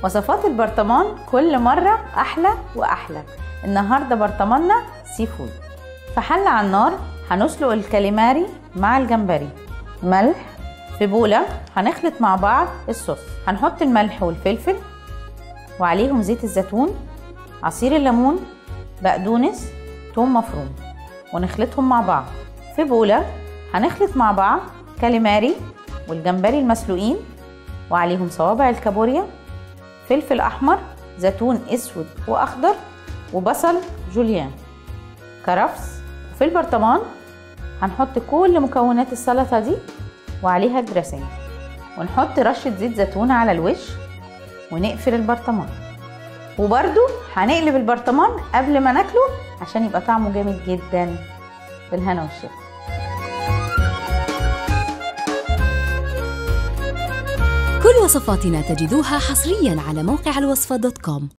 وصفات البرطمان كل مرة أحلى وأحلى النهاردة برطماننا سي فود في حلة على النار هنسلق الكاليماري مع الجمبري ملح في بولة هنخلط مع بعض الصوص هنحط الملح والفلفل وعليهم زيت الزيتون عصير الليمون بقدونس توم مفروم ونخلطهم مع بعض في بولة هنخلط مع بعض كاليماري والجمبري المسلوقين وعليهم صوابع الكابوريا فلفل احمر زيتون اسود واخضر وبصل جوليان كرفس وفي البرطمان هنحط كل مكونات السلطه دي وعليها الدريسنج ونحط رشه زيت زيتون على الوش ونقفل البرطمان وبرده هنقلب البرطمان قبل ما ناكله عشان يبقى طعمه جامد جدا بالهنا والشفا كل وصفاتنا تجدوها حصريا على موقع الوصفة دوت كوم